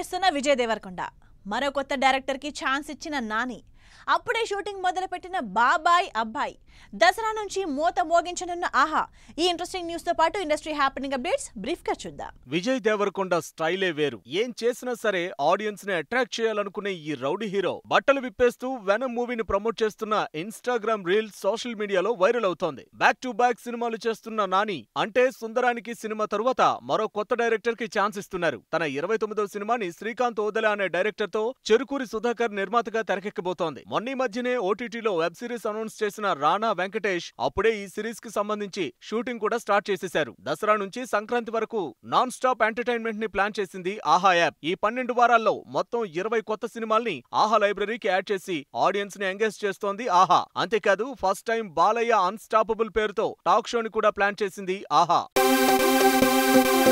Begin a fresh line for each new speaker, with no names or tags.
చేస్తున్న విజయ్ దేవరకొండ మరో కొత్త డైరెక్టర్కి ఛాన్స్ ఇచ్చిన నాని అప్పుడే షూటింగ్ మొదలుపెట్టిన బాబాయ్ అబ్బాయి దసరా నుంచి మూత మోగించనున్న ఆహా ఈ ఇంట్రెస్టింగ్ న్యూస్ తో పాటు ఇండస్ట్రీ హ్యాపెనింగ్ అప్డేట్స్ బ్రీఫ్ గా చూద్దాం
విజయ్ దేవరకొండ స్టైలే వేరు ఏం చేసినా సరే ఆడియన్స్ ని అట్రాక్ట్ చేయాలనుకునే ఈ రౌడీ హీరో బట్టలు విప్పేస్తూ వెనం మూవీని ప్రమోట్ చేస్తున్న ఇన్స్టాగ్రామ్ రీల్స్ సోషల్ మీడియాలో వైరల్ అవుతోంది బ్యాక్ టు బ్యాక్ సినిమాలు చేస్తున్న నాని అంటే సుందరానికి సినిమా తరువాత మరో కొత్త డైరెక్టర్ కి ఛాన్స్ ఇస్తున్నారు తన ఇరవై తొమ్మిదవ సినిమాని శ్రీకాంత్ ఓదెల అనే డైరెక్టర్ తో చెరుకూరి సుధాకర్ నిర్మాతగా తెరకెక్కబోతోంది మొన్నీ మధ్యనే ఓటీటీలో వెబ్ సిరీస్ అనౌన్స్ చేసిన రానా వెంకటేష్ అప్పుడే ఈ సిరీస్ కి సంబంధించి షూటింగ్ కూడా స్టార్ట్ చేసేశారు దసరా నుంచి సంక్రాంతి వరకు నాన్ స్టాప్ ఎంటర్టైన్మెంట్ ని ప్లాన్ చేసింది ఆహా యాప్ ఈ పన్నెండు వారాల్లో మొత్తం ఇరవై కొత్త సినిమాల్ని ఆహా లైబ్రరీకి యాడ్ చేసి ఆడియన్స్ ని ఎంగేజ్ చేస్తోంది ఆహా అంతేకాదు ఫస్ట్ టైం బాలయ్య అన్స్టాపబుల్ పేరుతో టాక్ షోని కూడా ప్లాన్ చేసింది ఆహా